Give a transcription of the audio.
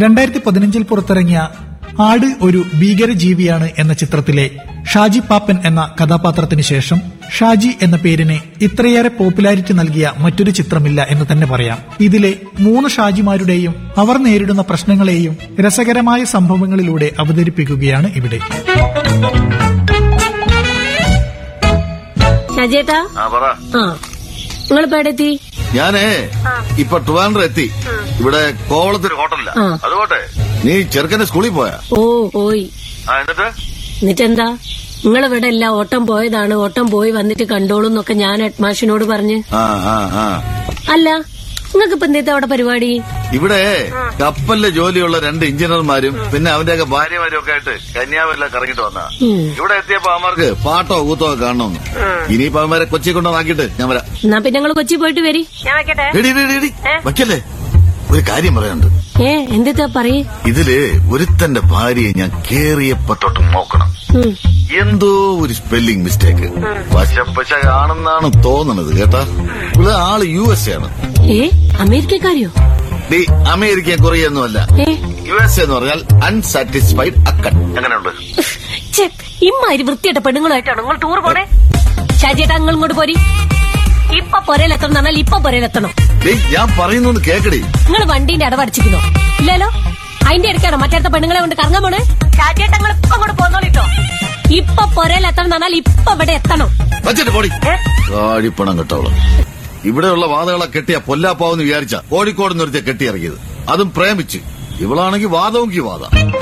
രണ്ടായിരത്തി പതിനഞ്ചിൽ പുറത്തിറങ്ങിയ ആട് ഒരു ഭീകരജീവിയാണ് എന്ന ചിത്രത്തിലെ ഷാജി പാപ്പൻ എന്ന കഥാപാത്രത്തിന് ശേഷം ഷാജി എന്ന പേരിന് ഇത്രയേറെ പോപ്പുലാരിറ്റി നൽകിയ മറ്റൊരു ചിത്രമില്ല എന്ന് തന്നെ പറയാം ഇതിലെ മൂന്ന് ഷാജിമാരുടെയും അവർ നേരിടുന്ന പ്രശ്നങ്ങളെയും രസകരമായ സംഭവങ്ങളിലൂടെ അവതരിപ്പിക്കുകയാണ് ഇവിടെ ഷാജേട്ടാ ആ പറ ആ നിങ്ങളിപ്പോ എവിടെ എത്തി ഞാനേ ഇപ്പൊ ട്രിവാൻഡ്രം എത്തി ഇവിടെ കോവളത്തൊരു ഹോട്ടലില്ല ആ. അതുകൊട്ടെ നീ ചെറുക്കന്റെ സ്കൂളിൽ പോയാ ഓ പോയി ആ എന്നിട്ട് എന്നിട്ടെന്താ നിങ്ങൾ ഇവിടെ അല്ല ഓട്ടം പോയതാണ് ഓട്ടം പോയി വന്നിട്ട് കണ്ടോളൂ എന്നൊക്കെ ഞാൻ ഹെഡ്മാഷിനോട് പറഞ്ഞ് ആ ആ ആ അല്ല നിങ്ങൾക്ക് ഇപ്പൊ എന്തേത്ത അവിടെ പരിപാടി ഇവിടെ കപ്പലിലെ ജോലിയുള്ള രണ്ട് എഞ്ചിനീയർമാരും പിന്നെ അവന്റെയൊക്കെ ഭാര്യമാരും ഒക്കെ ആയിട്ട് കന്യാകുമാരിയിലെ കറങ്ങിട്ട് വന്ന ഉം. ഇവിടെ എത്തിയപ്പോ അവന്മാർക്ക് പാട്ടോ കൂത്തോ ഒക്കെ കാണണമെന്ന് ഇനിയിപ്പോ അവന്മാരെ കൊച്ചി കൊണ്ടുവന്നാക്കിയിട്ട് ഞാൻ വരാം എന്നാ പിന്നെ നിങ്ങൾ കൊച്ചി പോയിട്ട് വരി ഞാൻ വെക്കട്ടെ എടി, എടി, എടി, എടി. വയ്ക്കല്ലേ ഒരു കാര്യം പറയാനുണ്ട് ഏ എന്തെത്താ പറയേ ഇതില് ഒരുത്തന്റെ ഭാര്യയെ ഞാൻ കേറിയപ്പോ തൊട്ട് നോക്കണം ഉം. എന്തോ ഒരു സ്പെല്ലിംഗ് മിസ്റ്റേക്ക് പശപ്പശ ആണെന്നാണ് തോന്നുന്നത് കേട്ടാ ഇവള് ആള് യു എസ് ആണ് ഏ അമേരിക്കക്കാരിയോ ഡി അമേരിക്ക കൊറിയൊന്നുമല്ല ഏ യു എസ് എന്ന് പറഞ്ഞാൽ അൺസാറ്റിസ്ഫൈഡ് അക്കൺ എങ്ങനെയുണ്ട് ഛെ, ഇമ്മാതിരി വൃത്തിയായിട്ട പെണ്ണുങ്ങളായിട്ടാണ് നിങ്ങൾ ടൂർ പോണേ ഷാജിയേട്ടാ നിങ്ങൾ ഇങ്ങോട്ട് പോരി ഇപ്പൊ പൊരയിലെത്തണം പറഞ്ഞാൽ ഇപ്പൊ പൊരയിലെത്തണം ഡി ഞാൻ പറയുന്നൊന്ന് കേക്കടി നിങ്ങൾ വണ്ടീന്റെ അടവടച്ചിരിക്കുന്നോ ഇല്ലല്ലോ അതിന്റെ ഇടയ്ക്കാണോ മറ്റേടത്ത പെണ്ണുങ്ങളെ കൊണ്ട് കറങ്ങാൻ പോണേ ഷാജിയേട്ടാ നിങ്ങൾ ഇപ്പൊ അങ്ങോട്ട് പോന്നോളിട്ടോ ഇപ്പൊ പൊരയിലെത്തണം എന്ന് പറഞ്ഞാൽ ഇപ്പൊ ഇവിടെ എത്തണം വച്ചിട്ട് പോടി കാടിപ്പണം കെട്ടവള് ഇവിടെയുള്ള വാതകളെ കെട്ടിയ പൊല്ലാപ്പാവെന്ന് വിചാരിച്ച കോഴിക്കോട് നിർത്തിയ കെട്ടിയിറങ്ങിയത് അതും പ്രേമിച്ച് ഇവളാണെങ്കിൽ വാദവും വാദം